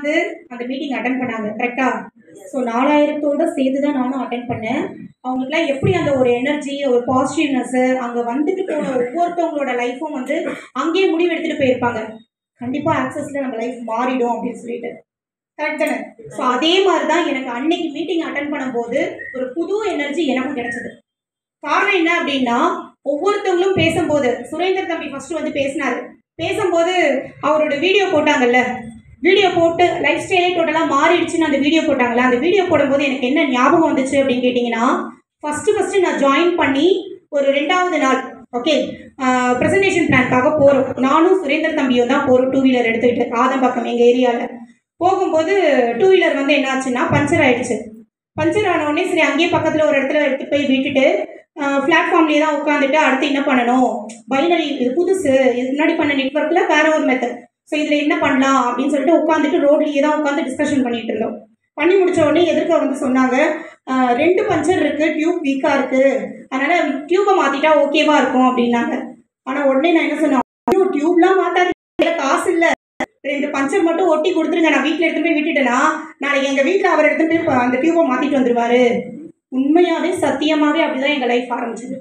உட்காந்து அந்த meeting attend பண்ணாங்க கரெக்டா ஸோ நாலாயிரத்தோட சேர்த்து தான் நானும் அட்டன் பண்ணேன் அவங்களுக்குலாம் எப்படி அந்த ஒரு எனர்ஜி ஒரு பாசிட்டிவ்னஸ்ஸு அங்கே வந்துட்டு போன ஒவ்வொருத்தவங்களோட லைஃப்பும் வந்து அங்கேயே முடிவு எடுத்துகிட்டு போயிருப்பாங்க கண்டிப்பாக ஆக்சஸில் நம்ம லைஃப் மாறிடும் அப்படின்னு சொல்லிட்டு கரெக்ட் தானே ஸோ அதே மாதிரி தான் எனக்கு அன்னைக்கு மீட்டிங் அட்டன் பண்ணும்போது ஒரு புது எனர்ஜி எனக்கும் கிடைச்சது காரணம் என்ன அப்படின்னா ஒவ்வொருத்தவங்களும் பேசும்போது சுரேந்தர் தம்பி ஃபர்ஸ்ட் வந்து பேசினாரு பேசும்போது அவரோட வீடியோ போட்டாங்கல்ல வீடியோ போட்டு லைஃப் ஸ்டைலே டோட்டலாக மாறிடுச்சுன்னு அந்த வீடியோ போட்டாங்கல்ல அந்த வீடியோ போடும்போது எனக்கு என்ன ஞாபகம் வந்துச்சு அப்படின்னு கேட்டிங்கன்னா ஃபஸ்ட்டு ஃபஸ்ட்டு நான் ஜாயின் பண்ணி ஒரு ரெண்டாவது நாள் ஓகே ப்ரெசன்டேஷன் பிளான்க்காக போகிறோம் நானும் சுரேந்தர் தம்பியும் தான் போகிறோம் டூ வீலர் எடுத்துக்கிட்டு ஆதம்பாக்கம் எங்கள் ஏரியாவில் போகும்போது டூ வீலர் வந்து என்னாச்சுன்னா பஞ்சர் ஆயிடுச்சு பஞ்சர் ஆன உடனே சரி அங்கேயே பக்கத்தில் ஒரு இடத்துல எடுத்து போய் விட்டுட்டு பிளாட்ஃபார்ம்லேயே தான் உட்காந்துட்டு அடுத்து என்ன பண்ணணும் பைனரி இது புதுசு இதுக்கு முன்னாடி பண்ண நெட்ஒர்க்கில் வேற ஒரு மெத்தட் ஸோ இதில் என்ன பண்ணலாம் அப்படின்னு சொல்லிட்டு உட்காந்துட்டு ரோட்லேயே தான் உட்காந்து டிஸ்கஷன் பண்ணிட்டு இருந்தோம் பண்ணி முடிச்ச உடனே எதிர்க்க வந்து சொன்னாங்க "ஆஹ், ரெண்டு பஞ்சர் இருக்கு டியூப் வீக்காக இருக்கு அதனால டியூப்பை மாற்றிட்டா ஓகேவா இருக்கும் அப்படின்னாங்க ஆனால் உடனே நான் என்ன சொன்னேன் ஐயோ டியூப்லாம் மாத்தாதீங்க காசு இல்லை ரெண்டு பஞ்சர் மட்டும் ஒட்டி கொடுத்துருங்க நான் வீட்டில் எடுத்துட்டு போய் விட்டுட்டேன்னா நாளைக்கு எங்கள் வீட்டில் அவர் எடுத்துட்டு போய் ப- அந்த டியூப்பை மாற்றிட்டு வந்துருவாரு உண்மையாவே சத்தியமாவே அப்படிதான் எங்க லைஃப் ஆரம்பிச்சது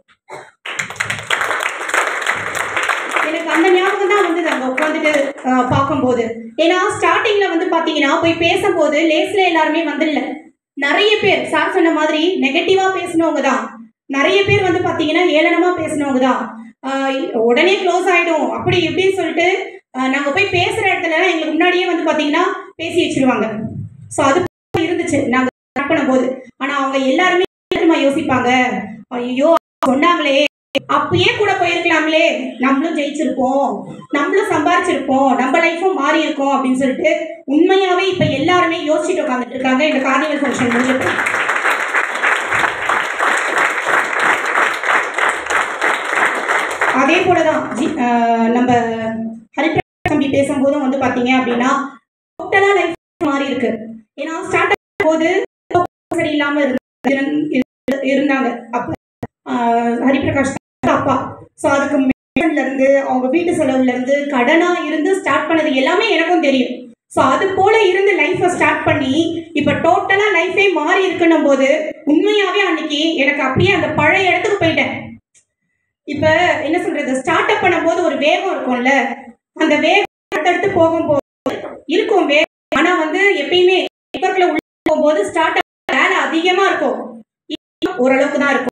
எனக்கு அந்த ஞாபகம் தான் வந்து அங்க உட்காந்துட்டு ஆஹ், பார்க்கும்போது ஏன்னா ஸ்டார்டிங்ல வந்து பாத்தீங்கன்னா போய் பேசும்போது லேஸ்ல எல்லாருமே வந்துடல நிறைய பேர் சார் சொன்ன மாதிரி நெகட்டிவா பேசினவங்க தான் நிறைய பேர் வந்து பாத்தீங்கன்னா ஏளனமா பேசினவங்க தான் ஆஹ், உடனே க்ளோஸ் ஆயிடும் அப்படி இப்படின்னு சொல்லிட்டு ஆஹ், நாங்க போய் பேசுற இடத்துல எங்களுக்கு முன்னாடியே வந்து பாத்தீங்கன்னா பேசி வச்சிருவாங்க ஸோ அது இருந்துச்சு நாங்க start பண்ணும்போது ஆனா அவங்க எல்லாருமே என்னமா யோசிப்பாங்க ஐயோ சொன்னாங்களே அப்பயே கூட போயிருக்கலாம்லே நம்மளும் ஜெயிச்சிருப்போம் நம்மளும் சம்பாரிச்சிருப்போம் நம்ம லைஃபும் மாறி இருக்கோம் அப்படின்னு சொல்லிட்டு உண்மையாவே இப்ப எல்லாருமே யோசிச்சுட்டு உட்காந்துட்டு இருக்காங்க இந்த கார்னிவல் ஃபங்க்ஷன் முடிஞ்சிட்டு அதே போலதான் ஜி- ஆஹ் நம்ம ஹரிபிரகாஷ் தம்பி பேசும்போதும் வந்து பாத்தீங்க அப்படின்னா டோட்டலா லைஃப் மாறி இருக்கு ஏன்னா ஸ்டார்ட் போது சரியில்லாம இருந்த- இருந்தாங்க அப்ப ஆஹ் ஹரிபிரகாஷ் தான் அப்பா ஸோ அதுக்கு மேல இருந்து அவங்க வீட்டு செலவுல இருந்து கடனா இருந்து ஸ்டார்ட் பண்ணது எல்லாமே எனக்கும் தெரியும் ஸோ அது போல இருந்து லைஃப்பை ஸ்டார்ட் பண்ணி இப்போ டோட்டலா லைஃபே மாறி இருக்குன்னும் போது உண்மையாவே அன்னைக்கு எனக்கு அப்படியே அந்த பழைய இடத்துக்கு போயிட்டேன் இப்ப என்ன சொல்றது ஸ்டார்ட் அப் பண்ணும்போது ஒரு வேகம் இருக்கும்ல அந்த வேகம் அடுத்தடுத்து போகும்போது இருக்கும் வேகம் ஆனா வந்து எப்பயுமே நெட்வொர்க்ல உள்ள போகும்போது ஸ்டார்ட் அப் வேலை அதிகமா இருக்கும் இப்ப ஓரளவுக்கு தான் இருக்கும்